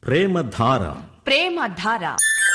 ప్రేమధార ప్రేమధార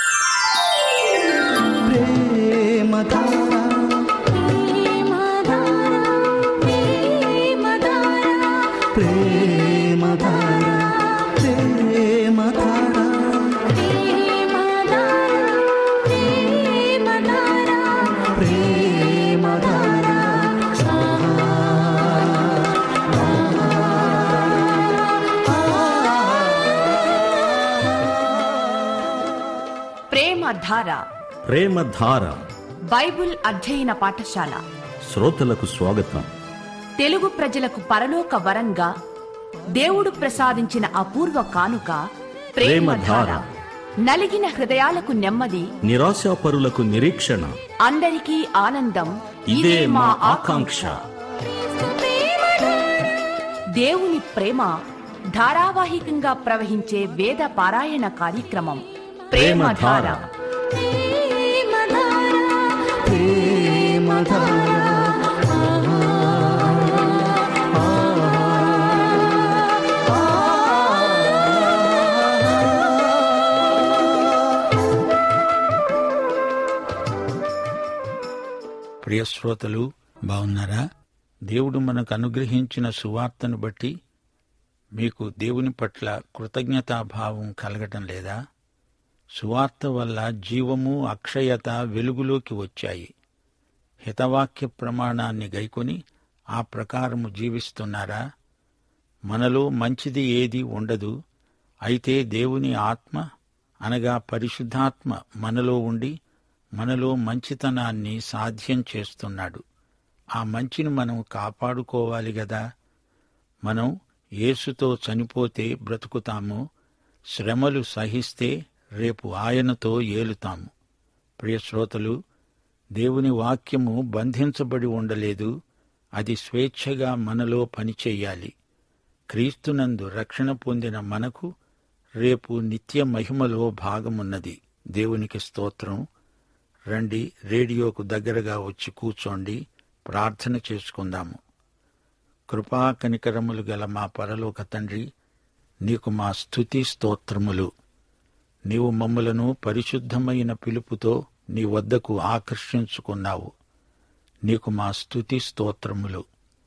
ప్రేమధార ప్రేమధార Bible అధ్యయన పాఠశాల శ్రోతలకు స్వాగతం తెలుగు ప్రజలకు పరలోక వరంగా దేవుడు ప్రసాదించిన అపూర్వ కానుక ప్రేమధార ప్రేమధార. నలిగిన హృదయాలకు నెమ్మది నిరాశాపరులకు నిరీక్షణ అందరికీ ఆనందం ఇదే మా ఆకాంక్ష దేవుని ప్రేమ ధారావాహికంగా ప్రవహించే వేద పారాయణ కార్యక్రమం ప్రేమధార ప్రేమధార. ప్రియ శ్రోతలు బాగున్నారా దేవుడు మనకు అనుగ్రహించిన సువార్తను బట్టి మీకు దేవుని పట్ల కృతజ్ఞతాభావం కలగటం లేదా సువార్త వల్ల జీవము అక్షయత వెలుగులోకి వచ్చాయి హితవాక్య ప్రమాణాన్ని గైకొని ఆ ప్రకారము జీవిస్తున్నారా మనలో మంచిది ఏది ఉండదు అయితే దేవుని ఆత్మ అనగా పరిశుద్ధాత్మ మనలో ఉండి మనలో మంచితనాన్ని సాధ్యం చేస్తున్నాడు ఆ మంచిని మనం కాపాడుకోవాలి గదా మనం యేసుతో చనిపోతే బ్రతుకుతాము శ్రమలు సహిస్తే రేపు ఆయనతో ఏలుతాము ప్రియ శ్రోతలు దేవుని వాక్యము బంధించబడి ఉండలేదు అది స్వేచ్ఛగా మనలో పనిచేయాలి క్రీస్తునందు రక్షణ పొందిన మనకు రేపు నిత్య మహిమలో భాగమున్నది దేవునికి స్తోత్రం రండి రేడియోకు దగ్గరగా వచ్చి కూర్చోండి ప్రార్థన చేసుకుందాము కృపా కనికరములు గల మా పరలోక తండ్రి నీకు మా స్తుతి స్తోత్రములు నీవు మమ్ములను పరిశుద్ధమైన పిలుపుతో నీ వద్దకు ఆకర్షించుకున్నావు నీకు మా స్తుతి స్తోత్రములు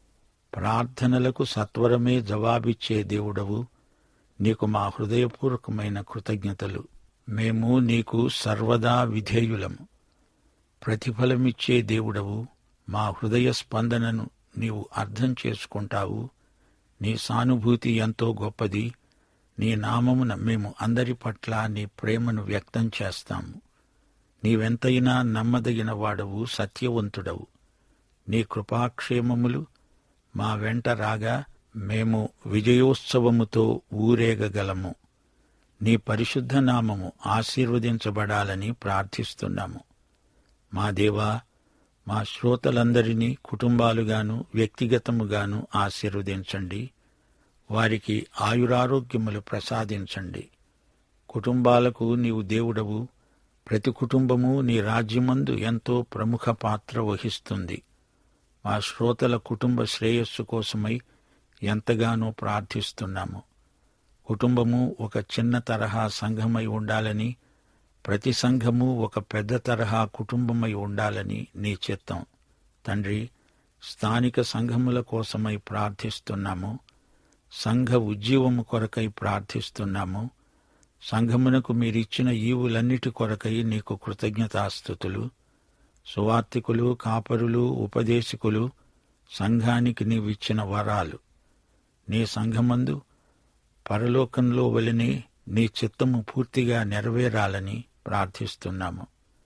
ప్రార్థనలకు సత్వరమే జవాబిచ్చే దేవుడవు నీకు మా హృదయపూర్వకమైన కృతజ్ఞతలు మేము నీకు సర్వదా విధేయులము ప్రతిఫలమిచ్చే దేవుడవు మా హృదయ స్పందనను నీవు అర్థం చేసుకుంటావు నీ సానుభూతి ఎంతో గొప్పది నీ నామమున మేము అందరి పట్ల నీ ప్రేమను వ్యక్తం చేస్తాము నీవెంతైనా నమ్మదగిన వాడవు సత్యవంతుడవు నీ కృపాక్షేమములు మా వెంట రాగా మేము విజయోత్సవముతో ఊరేగగలము నీ పరిశుద్ధ నామము ఆశీర్వదించబడాలని ప్రార్థిస్తున్నాము మా దేవా మా శ్రోతలందరినీ కుటుంబాలుగాను వ్యక్తిగతముగాను ఆశీర్వదించండి వారికి ఆయురారోగ్యములు ప్రసాదించండి కుటుంబాలకు నీవు దేవుడవు ప్రతి కుటుంబము నీ రాజ్యమందు ఎంతో ప్రముఖ పాత్ర వహిస్తుంది మా శ్రోతల కుటుంబ శ్రేయస్సు కోసమై ఎంతగానో ప్రార్థిస్తున్నాము కుటుంబము ఒక చిన్న తరహా సంఘమై ఉండాలని ప్రతి సంఘము ఒక పెద్ద తరహా కుటుంబమై ఉండాలని నీ చిత్తం తండ్రి స్థానిక సంఘముల కోసమై ప్రార్థిస్తున్నాము సంఘ ఉజ్జీవము కొరకై ప్రార్థిస్తున్నాము సంఘమునకు మీరిచ్చిన ఈవులన్నిటి కొరకై నీకు కృతజ్ఞతాస్థుతులు సువార్తికులు కాపరులు ఉపదేశకులు సంఘానికి నీవిచ్చిన వరాలు నీ సంఘమందు పరలోకంలో వలనే నీ చిత్తము పూర్తిగా నెరవేరాలని ప్రార్థిస్తున్నాము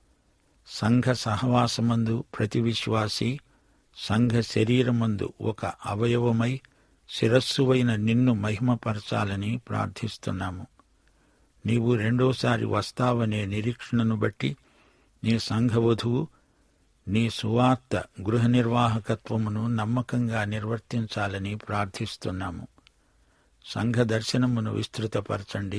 సంఘ సహవాసమందు ప్రతి విశ్వాసి సంఘ శరీరమందు ఒక అవయవమై శిరస్సువైన నిన్ను మహిమపరచాలని ప్రార్థిస్తున్నాము నీవు రెండోసారి వస్తావనే నిరీక్షణను బట్టి నీ సంఘవధువు నీ సువార్త గృహ నిర్వాహకత్వమును నమ్మకంగా నిర్వర్తించాలని ప్రార్థిస్తున్నాము సంఘ దర్శనమును విస్తృతపరచండి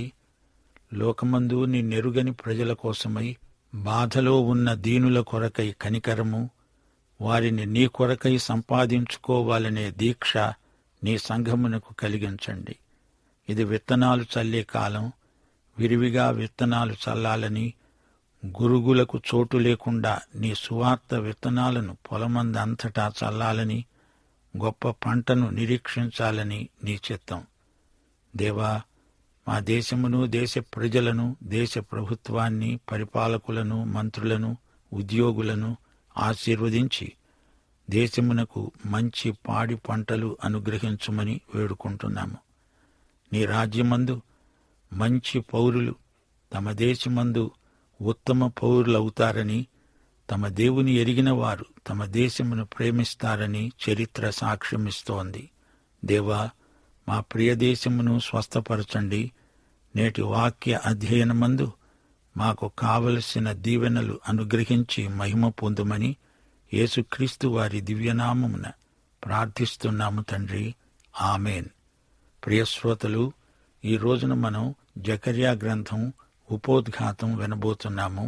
లోకమందు నీ నెరుగని ప్రజల కోసమై బాధలో ఉన్న దీనుల కొరకై కనికరము వారిని నీ కొరకై సంపాదించుకోవాలనే దీక్ష నీ సంఘమునకు కలిగించండి ఇది విత్తనాలు చల్లే కాలం విరివిగా విత్తనాలు చల్లాలని గురుగులకు చోటు లేకుండా నీ సువార్త విత్తనాలను పొలమందంతటా చల్లాలని గొప్ప పంటను నిరీక్షించాలని నీ చిత్తం దేవా మా దేశమును దేశ ప్రజలను దేశ ప్రభుత్వాన్ని పరిపాలకులను మంత్రులను ఉద్యోగులను ఆశీర్వదించి దేశమునకు మంచి పాడి పంటలు అనుగ్రహించుమని వేడుకుంటున్నాము నీ రాజ్యమందు మంచి పౌరులు తమ దేశమందు ఉత్తమ పౌరులవుతారని తమ దేవుని ఎరిగిన వారు తమ దేశమును ప్రేమిస్తారని చరిత్ర సాక్ష్యమిస్తోంది దేవా మా ప్రియ దేశమును స్వస్థపరచండి నేటి వాక్య అధ్యయనమందు మాకు కావలసిన దీవెనలు అనుగ్రహించి మహిమ పొందుమని యేసుక్రీస్తు వారి దివ్యనామమున ప్రార్థిస్తున్నాము తండ్రి ఆమెన్ ప్రియశ్రోతలు ఈ రోజున మనం జకర్యా గ్రంథం ఉపోద్ఘాతం వినబోతున్నాము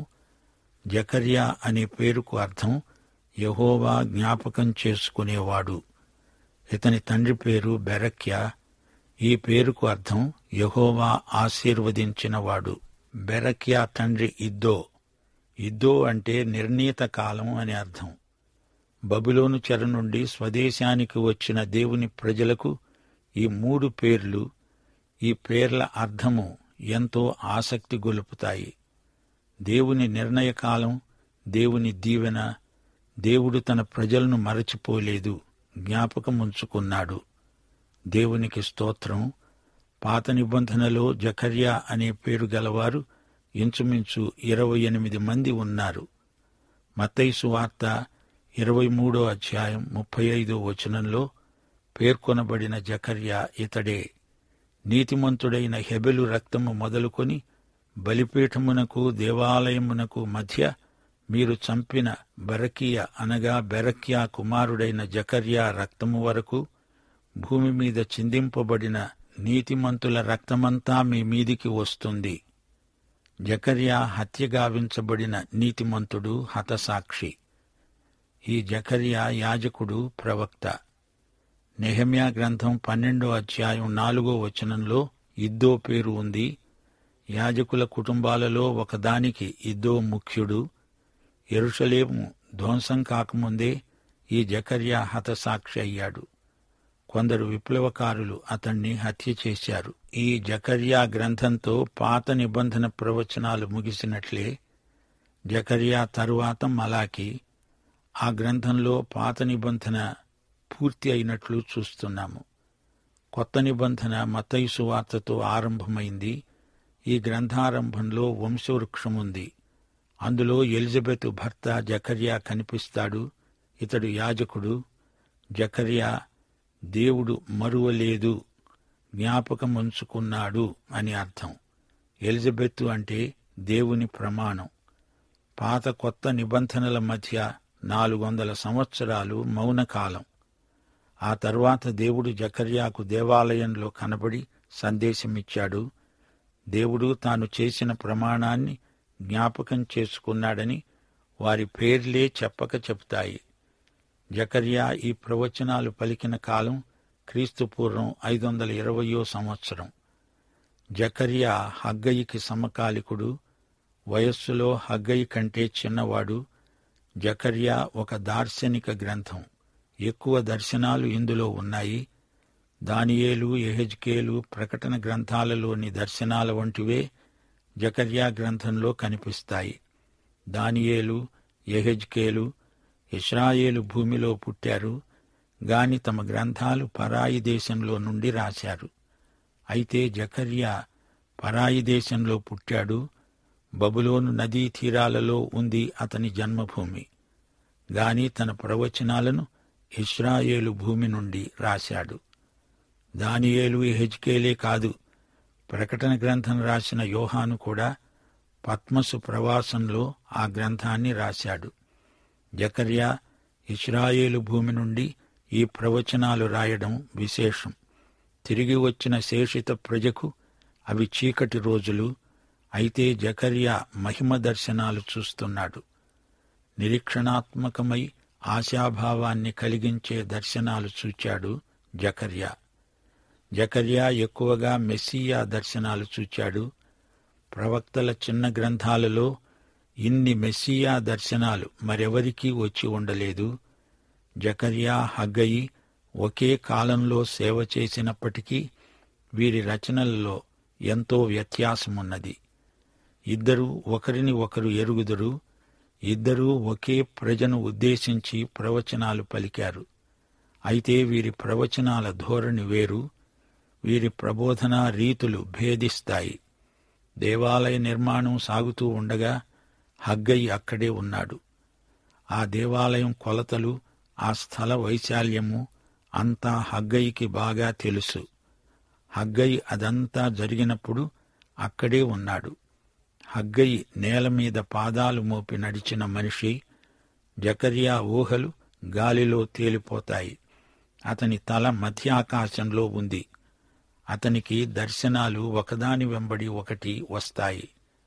జకర్యా అనే పేరుకు అర్థం యహోవా జ్ఞాపకం చేసుకునేవాడు ఇతని తండ్రి పేరు బెరక్యా ఈ పేరుకు అర్థం యహోవా ఆశీర్వదించినవాడు బెరక్యా తండ్రి ఇద్దో ఇద్దో అంటే నిర్ణీత కాలం అని అర్థం బబులోను చెర నుండి స్వదేశానికి వచ్చిన దేవుని ప్రజలకు ఈ మూడు పేర్లు ఈ పేర్ల అర్థము ఎంతో ఆసక్తి గొలుపుతాయి దేవుని నిర్ణయకాలం దేవుని దీవెన దేవుడు తన ప్రజలను మరచిపోలేదు జ్ఞాపకముంచుకున్నాడు దేవునికి స్తోత్రం పాత నిబంధనలో జకర్యా అనే పేరు గలవారు ఇంచుమించు ఇరవై ఎనిమిది మంది ఉన్నారు మత్తైసు వార్త ఇరవై మూడో అధ్యాయం ముప్పై ఐదో వచనంలో పేర్కొనబడిన జకర్యా ఇతడే నీతిమంతుడైన హెబెలు రక్తము మొదలుకొని బలిపీఠమునకు దేవాలయమునకు మధ్య మీరు చంపిన బరకియ అనగా బెరక్యా కుమారుడైన జకర్యా రక్తము వరకు భూమి మీద చిందింపబడిన నీతిమంతుల రక్తమంతా మీ మీదికి వస్తుంది జకర్యా హత్యగావించబడిన నీతిమంతుడు హతసాక్షి ఈ జకర్యా యాజకుడు ప్రవక్త నెహమ్యా గ్రంథం పన్నెండో అధ్యాయం నాలుగో వచనంలో ఇద్దో పేరు ఉంది యాజకుల కుటుంబాలలో ఒకదానికి ఇద్దో ముఖ్యుడు ఎరుషలేము ధ్వంసం కాకముందే ఈ జకర్యా హతసాక్షి అయ్యాడు కొందరు విప్లవకారులు అతన్ని హత్య చేశారు ఈ జకర్యా గ్రంథంతో పాత నిబంధన ప్రవచనాలు ముగిసినట్లే జకర్యా తరువాత మలాకి ఆ గ్రంథంలో పాత నిబంధన పూర్తి అయినట్లు చూస్తున్నాము కొత్త నిబంధన మతైసు వార్తతో ఆరంభమైంది ఈ గ్రంథారంభంలో వంశవృక్షం ఉంది అందులో ఎలిజబెత్ భర్త జకర్యా కనిపిస్తాడు ఇతడు యాజకుడు జకర్యా దేవుడు మరువలేదు జ్ఞాపకముంచుకున్నాడు అని అర్థం ఎలిజబెత్ అంటే దేవుని ప్రమాణం పాత కొత్త నిబంధనల మధ్య నాలుగు వందల సంవత్సరాలు మౌనకాలం ఆ తర్వాత దేవుడు జకర్యాకు దేవాలయంలో కనబడి సందేశమిచ్చాడు దేవుడు తాను చేసిన ప్రమాణాన్ని జ్ఞాపకం చేసుకున్నాడని వారి పేర్లే చెప్పక చెప్తాయి జకర్యా ఈ ప్రవచనాలు పలికిన కాలం క్రీస్తు పూర్వం ఐదు వందల ఇరవయో సంవత్సరం జకర్యా హగ్గయికి సమకాలికుడు వయస్సులో హగ్గయి కంటే చిన్నవాడు జకర్యా ఒక దార్శనిక గ్రంథం ఎక్కువ దర్శనాలు ఇందులో ఉన్నాయి దానియేలు ఎహెజ్కేలు ప్రకటన గ్రంథాలలోని దర్శనాల వంటివే జకర్యా గ్రంథంలో కనిపిస్తాయి దానియేలు ఎహెజ్కేలు ఇస్రాయేలు భూమిలో పుట్టారు గాని తమ గ్రంథాలు పరాయి దేశంలో నుండి రాశారు అయితే జకర్యా పరాయి దేశంలో పుట్టాడు బబులోను నదీ తీరాలలో ఉంది అతని జన్మభూమి గాని తన ప్రవచనాలను ఇస్రాయేలు భూమి నుండి రాశాడు దానియేలు హెజ్కేలే కాదు ప్రకటన గ్రంథం రాసిన యోహాను కూడా పద్మసు ప్రవాసంలో ఆ గ్రంథాన్ని రాశాడు జకర్యా ఇస్రాయేలు భూమి నుండి ఈ ప్రవచనాలు రాయడం విశేషం తిరిగి వచ్చిన శేషిత ప్రజకు అవి చీకటి రోజులు అయితే జకర్యా మహిమ దర్శనాలు చూస్తున్నాడు నిరీక్షణాత్మకమై ఆశాభావాన్ని కలిగించే దర్శనాలు చూచాడు జకర్యా జకర్యా ఎక్కువగా మెస్సియా దర్శనాలు చూచాడు ప్రవక్తల చిన్న గ్రంథాలలో ఇన్ని మెస్సియా దర్శనాలు మరెవరికీ వచ్చి ఉండలేదు జకర్యా హగ్గయి ఒకే కాలంలో సేవ చేసినప్పటికీ వీరి రచనలలో ఎంతో వ్యత్యాసమున్నది ఇద్దరూ ఒకరిని ఒకరు ఎరుగుదురు ఇద్దరూ ఒకే ప్రజను ఉద్దేశించి ప్రవచనాలు పలికారు అయితే వీరి ప్రవచనాల ధోరణి వేరు వీరి ప్రబోధనా రీతులు భేదిస్తాయి దేవాలయ నిర్మాణం సాగుతూ ఉండగా హగ్గయి అక్కడే ఉన్నాడు ఆ దేవాలయం కొలతలు ఆ స్థల వైశాల్యము అంతా హగ్గయికి బాగా తెలుసు హగ్గయి అదంతా జరిగినప్పుడు అక్కడే ఉన్నాడు హగ్గయి నేల మీద పాదాలు మోపి నడిచిన మనిషి జకర్యా ఊహలు గాలిలో తేలిపోతాయి అతని తల మధ్యాకాశంలో ఉంది అతనికి దర్శనాలు ఒకదాని వెంబడి ఒకటి వస్తాయి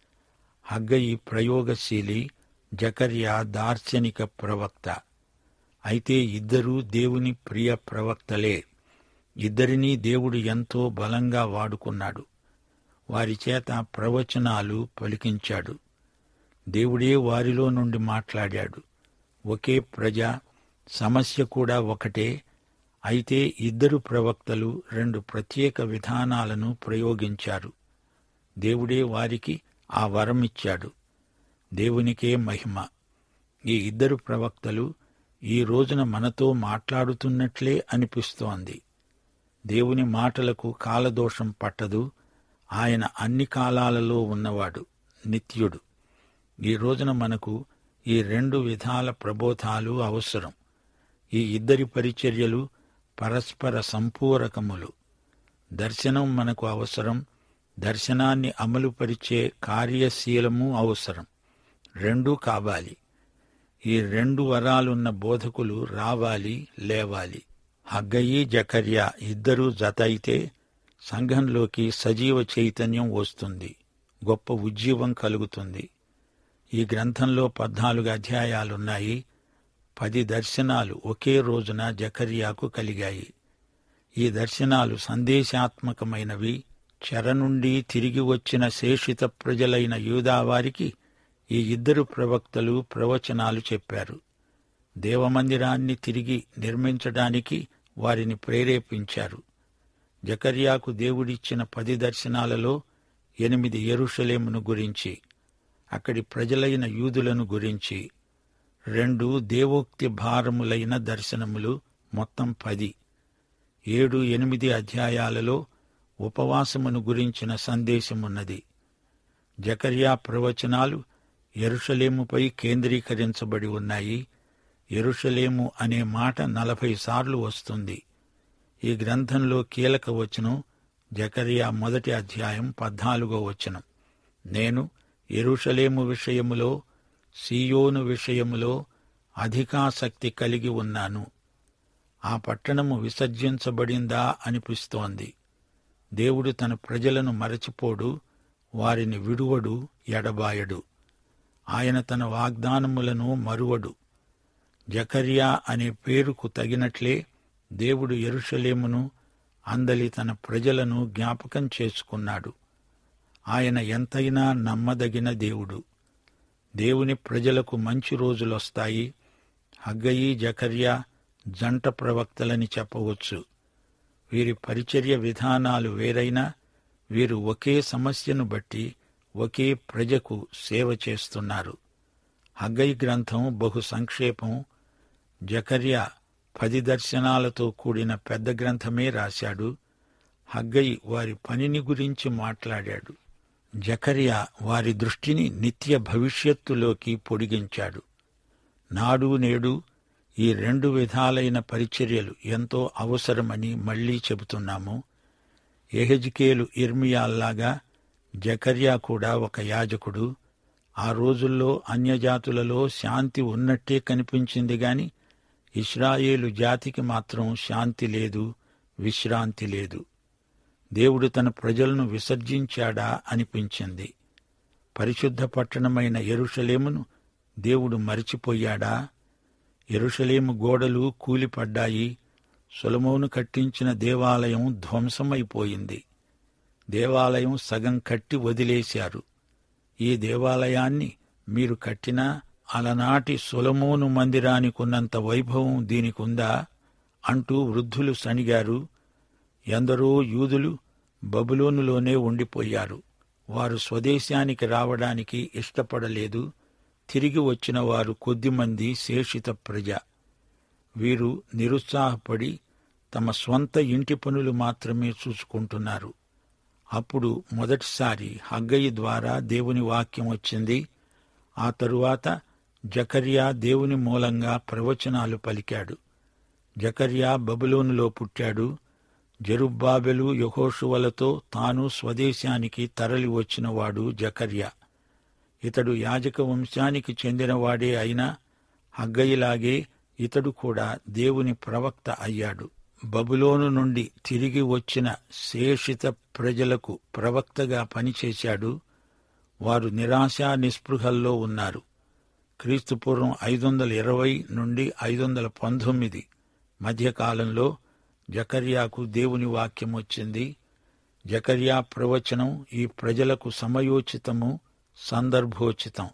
హగ్గయి ప్రయోగశీలి జకర్యా దార్శనిక ప్రవక్త అయితే ఇద్దరూ దేవుని ప్రియ ప్రవక్తలే ఇద్దరినీ దేవుడు ఎంతో బలంగా వాడుకున్నాడు వారి చేత ప్రవచనాలు పలికించాడు దేవుడే వారిలో నుండి మాట్లాడాడు ఒకే ప్రజ సమస్య కూడా ఒకటే అయితే ఇద్దరు ప్రవక్తలు రెండు ప్రత్యేక విధానాలను ప్రయోగించారు దేవుడే వారికి ఆ వరమిచ్చాడు దేవునికే మహిమ ఈ ఇద్దరు ప్రవక్తలు ఈ రోజున మనతో మాట్లాడుతున్నట్లే అనిపిస్తోంది దేవుని మాటలకు కాలదోషం పట్టదు ఆయన అన్ని కాలాలలో ఉన్నవాడు నిత్యుడు ఈ రోజున మనకు ఈ రెండు విధాల ప్రబోధాలు అవసరం ఈ ఇద్దరి పరిచర్యలు పరస్పర సంపూరకములు దర్శనం మనకు అవసరం దర్శనాన్ని అమలుపరిచే కార్యశీలము అవసరం రెండూ కావాలి ఈ రెండు వరాలున్న బోధకులు రావాలి లేవాలి హగ్గయి జకర్యా ఇద్దరూ జత అయితే సంఘంలోకి సజీవ చైతన్యం వస్తుంది గొప్ప ఉజ్జీవం కలుగుతుంది ఈ గ్రంథంలో పద్నాలుగు అధ్యాయాలున్నాయి పది దర్శనాలు ఒకే రోజున జకర్యాకు కలిగాయి ఈ దర్శనాలు సందేశాత్మకమైనవి చెర నుండి తిరిగి వచ్చిన శేషిత ప్రజలైన యూదావారికి ఈ ఇద్దరు ప్రవక్తలు ప్రవచనాలు చెప్పారు దేవమందిరాన్ని తిరిగి నిర్మించడానికి వారిని ప్రేరేపించారు జకర్యాకు దేవుడిచ్చిన పది దర్శనాలలో ఎనిమిది ఎరుషలేమును గురించి అక్కడి ప్రజలైన యూదులను గురించి రెండు దేవోక్తి భారములైన దర్శనములు మొత్తం పది ఏడు ఎనిమిది అధ్యాయాలలో ఉపవాసమును గురించిన సందేశమున్నది జకర్యా ప్రవచనాలు ఎరుషలేముపై కేంద్రీకరించబడి ఉన్నాయి ఎరుషలేము అనే మాట నలభై సార్లు వస్తుంది ఈ గ్రంథంలో కీలక వచనం జకర్యా మొదటి అధ్యాయం పద్నాలుగో వచనం నేను ఎరుషలేము విషయములో సీయోను విషయములో అధికాసక్తి కలిగి ఉన్నాను ఆ పట్టణము విసర్జించబడిందా అనిపిస్తోంది దేవుడు తన ప్రజలను మరచిపోడు వారిని విడువడు ఎడబాయడు ఆయన తన వాగ్దానములను మరువడు జకర్యా అనే పేరుకు తగినట్లే దేవుడు ఎరుషలేమును అందలి తన ప్రజలను జ్ఞాపకం చేసుకున్నాడు ఆయన ఎంతైనా నమ్మదగిన దేవుడు దేవుని ప్రజలకు మంచి రోజులొస్తాయి హగ్గయి జకర్యా జంట ప్రవక్తలని చెప్పవచ్చు వీరి పరిచర్య విధానాలు వేరైనా వీరు ఒకే సమస్యను బట్టి ఒకే ప్రజకు సేవ చేస్తున్నారు హగ్గయి గ్రంథం బహు సంక్షేపం జకర్యా పది దర్శనాలతో కూడిన పెద్ద గ్రంథమే రాశాడు హగ్గయి వారి పనిని గురించి మాట్లాడాడు జకర్యా వారి దృష్టిని నిత్య భవిష్యత్తులోకి పొడిగించాడు నాడు నేడు ఈ రెండు విధాలైన పరిచర్యలు ఎంతో అవసరమని మళ్లీ చెబుతున్నాము ఎహెజ్కేలు ఇర్మియాల్లాగా జకర్యా కూడా ఒక యాజకుడు ఆ రోజుల్లో అన్యజాతులలో శాంతి ఉన్నట్టే కనిపించింది గాని ఇస్రాయేలు జాతికి మాత్రం శాంతి లేదు విశ్రాంతి లేదు దేవుడు తన ప్రజలను విసర్జించాడా అనిపించింది పరిశుద్ధ పట్టణమైన ఎరుషలేమును దేవుడు మరిచిపోయాడా ఎరుషలేము గోడలు కూలిపడ్డాయి సులమోను కట్టించిన దేవాలయం ధ్వంసమైపోయింది దేవాలయం సగం కట్టి వదిలేశారు ఈ దేవాలయాన్ని మీరు కట్టినా అలనాటి సొలమోను మందిరానికున్నంత వైభవం దీనికుందా అంటూ వృద్ధులు సణిగారు ఎందరో యూదులు బబులోనులోనే ఉండిపోయారు వారు స్వదేశానికి రావడానికి ఇష్టపడలేదు తిరిగి వచ్చిన వారు కొద్దిమంది శేషిత ప్రజ వీరు నిరుత్సాహపడి తమ స్వంత ఇంటి పనులు మాత్రమే చూసుకుంటున్నారు అప్పుడు మొదటిసారి హగ్గయి ద్వారా దేవుని వాక్యం వచ్చింది ఆ తరువాత జకర్యా దేవుని మూలంగా ప్రవచనాలు పలికాడు జకర్యా బబులోనులో పుట్టాడు జరుబ్బాబెలు యహోషువలతో తాను స్వదేశానికి తరలి వచ్చినవాడు జకర్యా ఇతడు యాజక వంశానికి చెందినవాడే అయినా హగ్గయిలాగే ఇతడు కూడా దేవుని ప్రవక్త అయ్యాడు బబులోను నుండి తిరిగి వచ్చిన శేషిత ప్రజలకు ప్రవక్తగా పనిచేశాడు వారు నిరాశా నిస్పృహల్లో ఉన్నారు క్రీస్తుపూర్వం ఐదు వందల ఇరవై నుండి ఐదు వందల పంతొమ్మిది మధ్యకాలంలో జకర్యాకు దేవుని వాక్యం వచ్చింది జకర్యా ప్రవచనం ఈ ప్రజలకు సమయోచితము సందర్భోచితం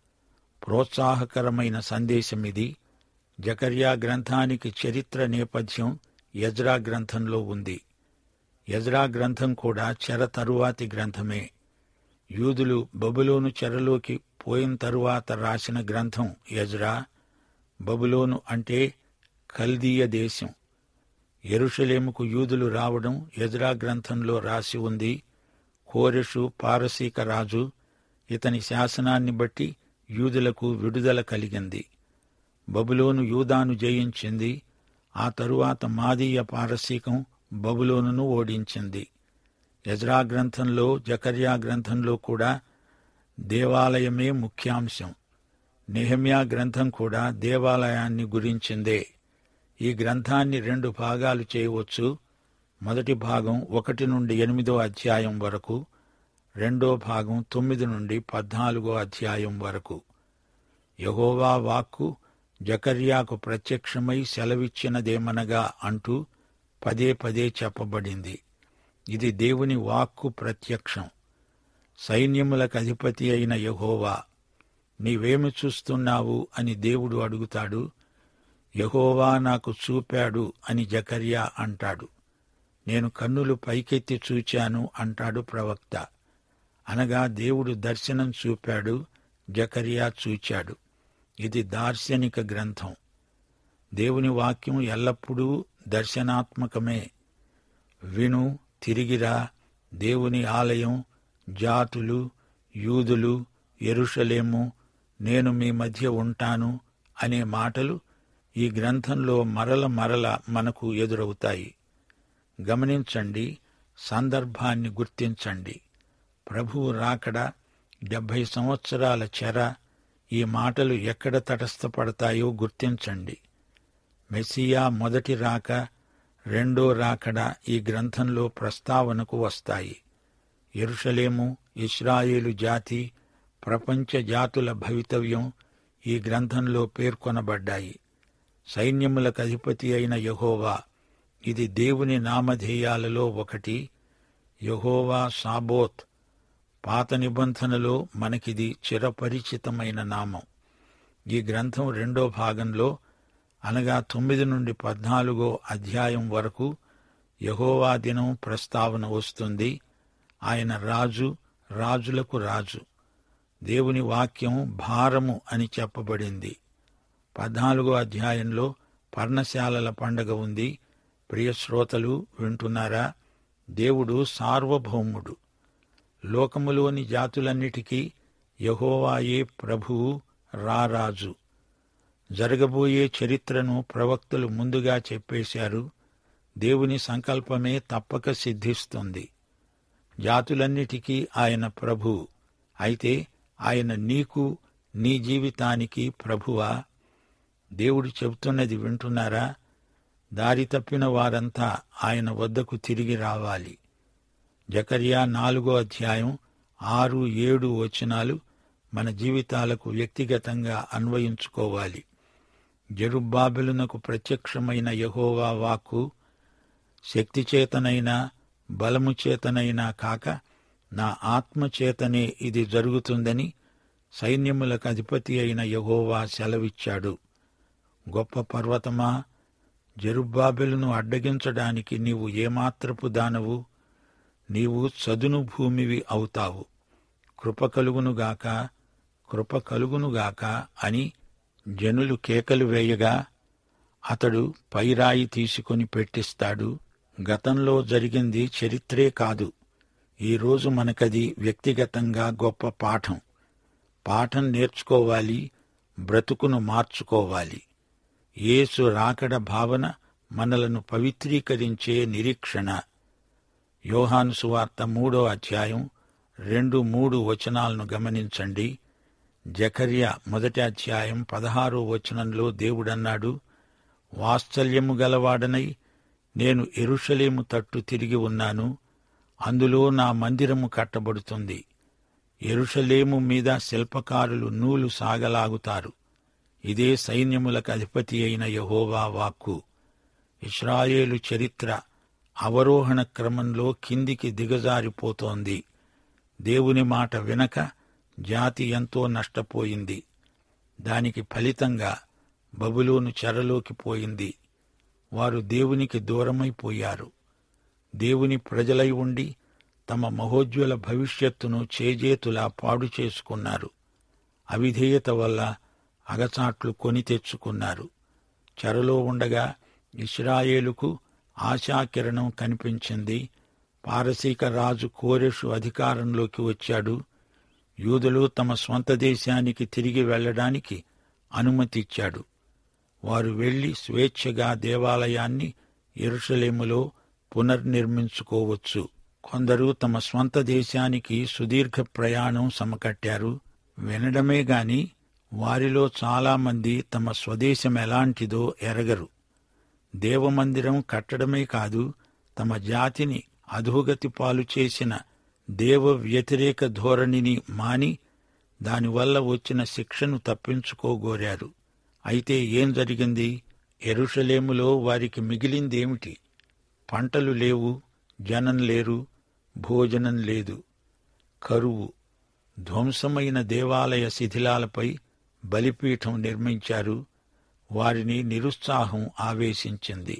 ప్రోత్సాహకరమైన సందేశమిది జకర్యా గ్రంథానికి చరిత్ర నేపథ్యం యజ్రా గ్రంథంలో ఉంది యజ్రా గ్రంథం కూడా చెర తరువాతి గ్రంథమే యూదులు బబులోను చెరలోకి పోయిన తరువాత రాసిన గ్రంథం యజ్రా బబులోను అంటే కల్దీయ దేశం ఎరుషలేముకు యూదులు రావడం యజ్రా గ్రంథంలో రాసి ఉంది కోరెషు పారసీక రాజు ఇతని శాసనాన్ని బట్టి యూదులకు విడుదల కలిగింది బబులోను యూదాను జయించింది ఆ తరువాత మాదీయ పారసీకం బబులోనును ఓడించింది యజ్రా గ్రంథంలో జకర్యా గ్రంథంలో కూడా దేవాలయమే ముఖ్యాంశం నెహమ్యా గ్రంథం కూడా దేవాలయాన్ని గురించిందే ఈ గ్రంథాన్ని రెండు భాగాలు చేయవచ్చు మొదటి భాగం ఒకటి నుండి ఎనిమిదో అధ్యాయం వరకు రెండో భాగం తొమ్మిది నుండి పద్నాలుగో అధ్యాయం వరకు యహోవా వాక్కు జకర్యాకు ప్రత్యక్షమై సెలవిచ్చినదేమనగా అంటూ పదే పదే చెప్పబడింది ఇది దేవుని వాక్కు ప్రత్యక్షం సైన్యములకు అధిపతి అయిన యహోవా నీవేమి చూస్తున్నావు అని దేవుడు అడుగుతాడు యహోవా నాకు చూపాడు అని జకర్యా అంటాడు నేను కన్నులు పైకెత్తి చూచాను అంటాడు ప్రవక్త అనగా దేవుడు దర్శనం చూపాడు జకర్యా చూచాడు ఇది దార్శనిక గ్రంథం దేవుని వాక్యం ఎల్లప్పుడూ దర్శనాత్మకమే విను తిరిగిరా దేవుని ఆలయం జాతులు యూదులు ఎరుషలేము నేను మీ మధ్య ఉంటాను అనే మాటలు ఈ గ్రంథంలో మరల మరల మనకు ఎదురవుతాయి గమనించండి సందర్భాన్ని గుర్తించండి ప్రభువు రాకడ డెబ్భై సంవత్సరాల చెర ఈ మాటలు ఎక్కడ తటస్థపడతాయో గుర్తించండి మెస్సియా మొదటి రాక రెండో రాకడ ఈ గ్రంథంలో ప్రస్తావనకు వస్తాయి ఎరుషలేము ఇస్రాయేలు జాతి ప్రపంచ జాతుల భవితవ్యం ఈ గ్రంథంలో పేర్కొనబడ్డాయి సైన్యములకు అధిపతి అయిన యహోవా ఇది దేవుని నామధేయాలలో ఒకటి యహోవా సాబోత్ పాత నిబంధనలో మనకిది చిరపరిచితమైన నామం ఈ గ్రంథం రెండో భాగంలో అనగా తొమ్మిది నుండి పద్నాలుగో అధ్యాయం వరకు యహోవా దినం ప్రస్తావన వస్తుంది ఆయన రాజు రాజులకు రాజు దేవుని వాక్యం భారము అని చెప్పబడింది పద్నాలుగో అధ్యాయంలో పర్ణశాలల పండగ ఉంది ప్రియ శ్రోతలు వింటున్నారా దేవుడు సార్వభౌముడు లోకములోని జాతులన్నిటికీ యహోవాయే ప్రభువు రారాజు జరగబోయే చరిత్రను ప్రవక్తలు ముందుగా చెప్పేశారు దేవుని సంకల్పమే తప్పక సిద్ధిస్తుంది జాతులన్నిటికీ ఆయన ప్రభు అయితే ఆయన నీకు నీ జీవితానికి ప్రభువా దేవుడు చెబుతున్నది వింటున్నారా దారి తప్పిన వారంతా ఆయన వద్దకు తిరిగి రావాలి జకర్యా నాలుగో అధ్యాయం ఆరు ఏడు వచనాలు మన జీవితాలకు వ్యక్తిగతంగా అన్వయించుకోవాలి జరుబ్బాబెలునకు ప్రత్యక్షమైన యహోవా వాక్కు శక్తి చేతనైనా బలము చేతనైనా కాక నా ఆత్మచేతనే ఇది జరుగుతుందని సైన్యములకు అధిపతి అయిన యహోవా సెలవిచ్చాడు గొప్ప పర్వతమా జరుబ్బాబెలును అడ్డగించడానికి నీవు ఏమాత్రపు దానవు నీవు చదును భూమివి అవుతావు కృప కలుగునుగాక కృప కలుగునుగాక అని జనులు కేకలు వేయగా అతడు పైరాయి తీసుకొని పెట్టిస్తాడు గతంలో జరిగింది చరిత్రే కాదు ఈరోజు మనకది వ్యక్తిగతంగా గొప్ప పాఠం పాఠం నేర్చుకోవాలి బ్రతుకును మార్చుకోవాలి యేసు రాకడ భావన మనలను పవిత్రీకరించే నిరీక్షణ యోహాను సువార్త మూడో అధ్యాయం రెండు మూడు వచనాలను గమనించండి జకర్య మొదటి అధ్యాయం పదహారో వచనంలో దేవుడన్నాడు వాత్సల్యము గలవాడనై నేను ఎరుషలేము తట్టు తిరిగి ఉన్నాను అందులో నా మందిరము కట్టబడుతుంది ఎరుషలేము మీద శిల్పకారులు నూలు సాగలాగుతారు ఇదే సైన్యములకు అధిపతి అయిన యహోవా వాక్కు ఇస్రాయేలు చరిత్ర అవరోహణ క్రమంలో కిందికి దిగజారిపోతోంది దేవుని మాట వినక జాతి ఎంతో నష్టపోయింది దానికి ఫలితంగా బబులోను చెరలోకి పోయింది వారు దేవునికి దూరమైపోయారు దేవుని ప్రజలై ఉండి తమ మహోజ్వల భవిష్యత్తును చేజేతులా పాడు చేసుకున్నారు అవిధేయత వల్ల అగచాట్లు కొని తెచ్చుకున్నారు చెరలో ఉండగా ఇస్రాయేలుకు ఆశాకిరణం కనిపించింది పారసీక రాజు కోరెషు అధికారంలోకి వచ్చాడు యూదులు తమ స్వంత దేశానికి తిరిగి వెళ్లడానికి అనుమతిచ్చాడు వారు వెళ్లి స్వేచ్ఛగా దేవాలయాన్ని ఎరుషలేములో పునర్నిర్మించుకోవచ్చు కొందరు తమ స్వంత దేశానికి సుదీర్ఘ ప్రయాణం సమకట్టారు వినడమే గాని వారిలో చాలామంది తమ స్వదేశం ఎలాంటిదో ఎరగరు దేవమందిరం కట్టడమే కాదు తమ జాతిని అధోగతి పాలు చేసిన దేవ వ్యతిరేక ధోరణిని మాని దానివల్ల వచ్చిన శిక్షను తప్పించుకోగోరారు అయితే ఏం జరిగింది ఎరుషలేములో వారికి మిగిలిందేమిటి పంటలు లేవు జనం లేరు భోజనం లేదు కరువు ధ్వంసమైన దేవాలయ శిథిలాలపై బలిపీఠం నిర్మించారు వారిని నిరుత్సాహం ఆవేశించింది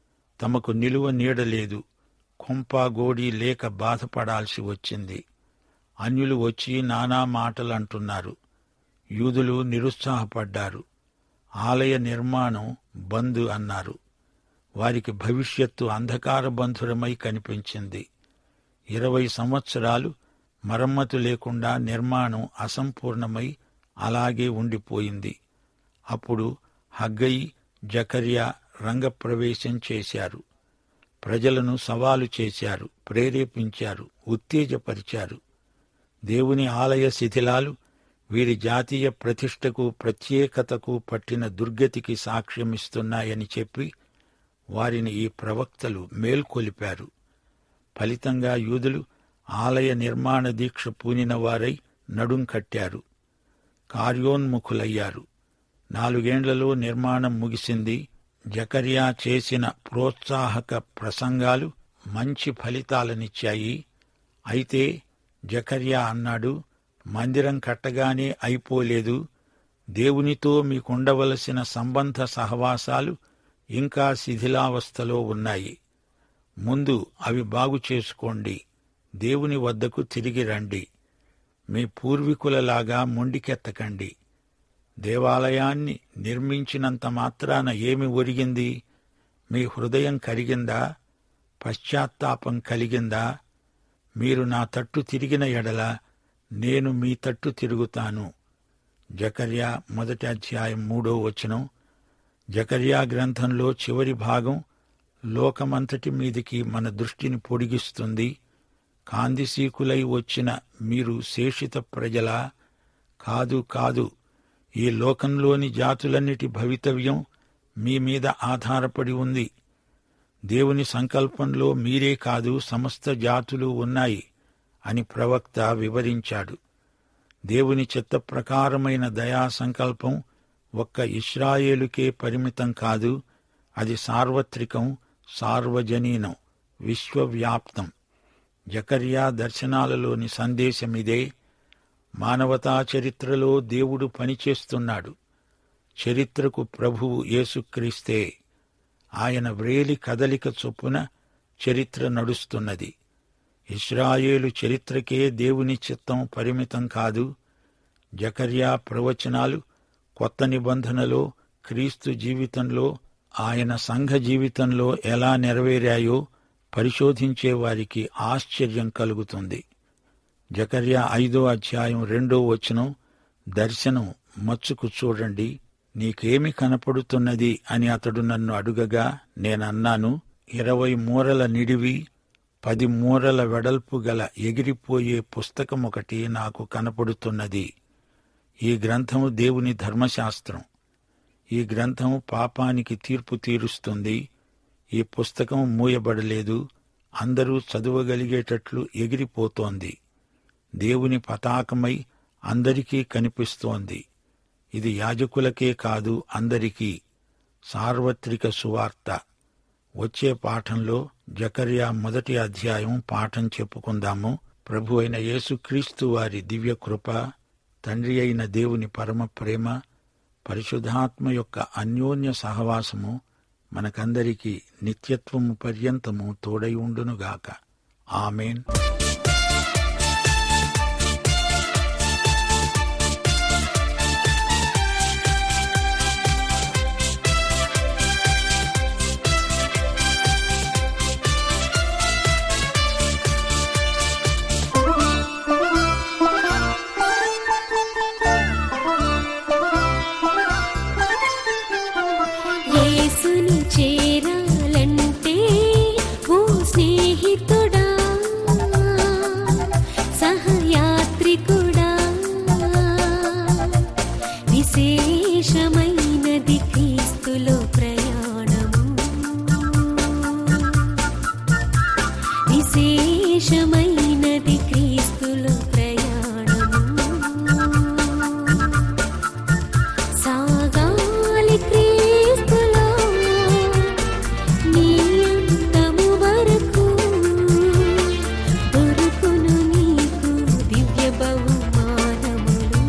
తమకు నిలువ నీడలేదు కొంపాగోడి లేక బాధపడాల్సి వచ్చింది అన్యులు వచ్చి నానా మాటలు అంటున్నారు యూదులు నిరుత్సాహపడ్డారు ఆలయ నిర్మాణం బంద్ అన్నారు వారికి భవిష్యత్తు అంధకార బంధురమై కనిపించింది ఇరవై సంవత్సరాలు మరమ్మతు లేకుండా నిర్మాణం అసంపూర్ణమై అలాగే ఉండిపోయింది అప్పుడు హగ్గయి జకర్యా రంగప్రవేశం చేశారు ప్రజలను సవాలు చేశారు ప్రేరేపించారు ఉత్తేజపరిచారు దేవుని ఆలయ శిథిలాలు వీరి జాతీయ ప్రతిష్టకు ప్రత్యేకతకు పట్టిన దుర్గతికి సాక్ష్యమిస్తున్నాయని చెప్పి వారిని ఈ ప్రవక్తలు మేల్కొలిపారు ఫలితంగా యూదులు ఆలయ నిర్మాణ దీక్ష పూనిన వారై నడుం కట్టారు కార్యోన్ముఖులయ్యారు నాలుగేండ్లలో నిర్మాణం ముగిసింది జకర్యా చేసిన ప్రోత్సాహక ప్రసంగాలు మంచి ఫలితాలనిచ్చాయి అయితే జకర్యా అన్నాడు మందిరం కట్టగానే అయిపోలేదు దేవునితో మీకుండవలసిన సంబంధ సహవాసాలు ఇంకా శిథిలావస్థలో ఉన్నాయి ముందు అవి బాగు చేసుకోండి దేవుని వద్దకు తిరిగి రండి మీ పూర్వీకులలాగా మొండికెత్తకండి దేవాలయాన్ని నిర్మించినంత మాత్రాన ఏమి ఒరిగింది మీ హృదయం కరిగిందా పశ్చాత్తాపం కలిగిందా మీరు నా తట్టు తిరిగిన ఎడల నేను మీ తట్టు తిరుగుతాను జకర్యా మొదటి అధ్యాయం మూడో వచనం జకర్యా గ్రంథంలో చివరి భాగం లోకమంతటి మీదికి మన దృష్టిని పొడిగిస్తుంది కాందిసీకులై వచ్చిన మీరు శేషిత ప్రజలా కాదు కాదు ఈ లోకంలోని జాతులన్నిటి భవితవ్యం మీ మీద ఆధారపడి ఉంది దేవుని సంకల్పంలో మీరే కాదు సమస్త జాతులు ఉన్నాయి అని ప్రవక్త వివరించాడు దేవుని చిత్త ప్రకారమైన దయా సంకల్పం ఒక్క ఇస్రాయేలుకే పరిమితం కాదు అది సార్వత్రికం సార్వజనీనం విశ్వవ్యాప్తం జకర్యా దర్శనాలలోని సందేశమిదే మానవతా చరిత్రలో దేవుడు పనిచేస్తున్నాడు చరిత్రకు ప్రభువు యేసుక్రీస్తే ఆయన వ్రేలి కదలిక చొప్పున చరిత్ర నడుస్తున్నది ఇస్రాయేలు చరిత్రకే దేవుని చిత్తం పరిమితం కాదు జకర్యా ప్రవచనాలు కొత్త నిబంధనలో క్రీస్తు జీవితంలో ఆయన సంఘ జీవితంలో ఎలా నెరవేరాయో పరిశోధించే వారికి ఆశ్చర్యం కలుగుతుంది జకర్యా ఐదో అధ్యాయం రెండో వచనం దర్శనం మచ్చుకు చూడండి నీకేమి కనపడుతున్నది అని అతడు నన్ను అడుగగా నేనన్నాను ఇరవై మూరల నిడివి పది మూరల వెడల్పు గల ఎగిరిపోయే పుస్తకం ఒకటి నాకు కనపడుతున్నది ఈ గ్రంథము దేవుని ధర్మశాస్త్రం ఈ గ్రంథం పాపానికి తీర్పు తీరుస్తుంది ఈ పుస్తకం మూయబడలేదు అందరూ చదవగలిగేటట్లు ఎగిరిపోతోంది దేవుని పతాకమై అందరికీ కనిపిస్తోంది ఇది యాజకులకే కాదు అందరికీ సార్వత్రిక సువార్త వచ్చే పాఠంలో జకర్యా మొదటి అధ్యాయం పాఠం చెప్పుకుందాము ప్రభు అయిన యేసుక్రీస్తు వారి దివ్య కృప తండ్రి అయిన దేవుని పరమ ప్రేమ పరిశుద్ధాత్మ యొక్క అన్యోన్య సహవాసము మనకందరికీ నిత్యత్వము పర్యంతము తోడై ఉండునుగాక ఆమెన్ యేసుని చేరాలంటే ఓ స్నేహితుడా సహయాత్రికుడా విశేషమైనది క్రీస్తులో ప్రయాణము విశేషమైనది క్రీస్తులో ప్రయాణము సాగాలి క్రీస్తులో నీ అంతము వరకు దొరుకును నీకు దివ్య బహుమానములు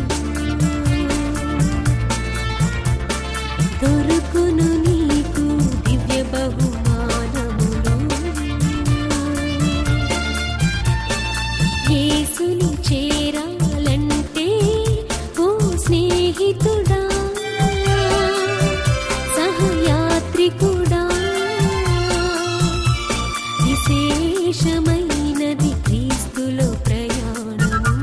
దొరుకును నీకు దివ్య బహుమానములు యేసుని చేరాలంటే ఓ స్నేహితుడా సహయాత్రికుడా విశేషమైనది క్రీస్తులో ప్రయాణము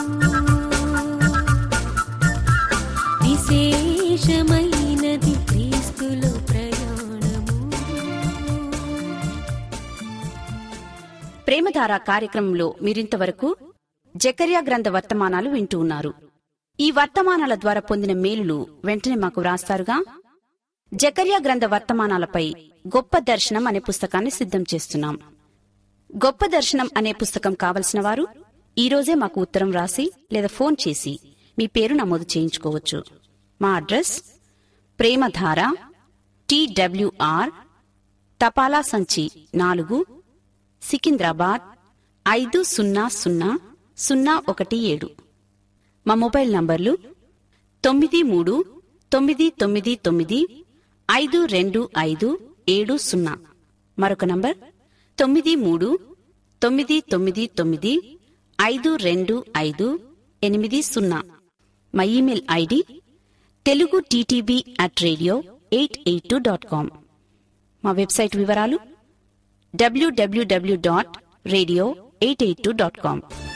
విశేషమైనది క్రీస్తులో ప్రయాణము ప్రేమధార కార్యక్రమంలో మీరింతవరకు జకర్యా గ్రంథ వర్తమానాలు వింటూ ఉన్నారు ఈ వర్తమానాల ద్వారా పొందిన మేలులు వెంటనే మాకు వ్రాస్తారుగా జకర్యా గ్రంథ వర్తమానాలపై గొప్ప దర్శనం అనే పుస్తకాన్ని సిద్ధం చేస్తున్నాం గొప్ప దర్శనం అనే పుస్తకం కావలసిన వారు ఈ రోజే మాకు ఉత్తరం రాసి లేదా ఫోన్ చేసి మీ పేరు నమోదు చేయించుకోవచ్చు మా అడ్రస్ ప్రేమధార టీడబ్ల్యూఆర్ తపాలా సంచి నాలుగు సికింద్రాబాద్ ఐదు సున్నా సున్నా సున్నా ఒకటి ఏడు మా మొబైల్ నంబర్లు తొమ్మిది మూడు తొమ్మిది తొమ్మిది తొమ్మిది ఐదు రెండు ఐదు ఏడు సున్నా మరొక నంబర్ తొమ్మిది మూడు తొమ్మిది తొమ్మిది తొమ్మిది ఐదు రెండు ఐదు ఎనిమిది సున్నా మా email ID Telugu TTV at radio eight eight two dot com మా వెబ్సైట్ వివరాలు W W W dot radio eight eight two dot com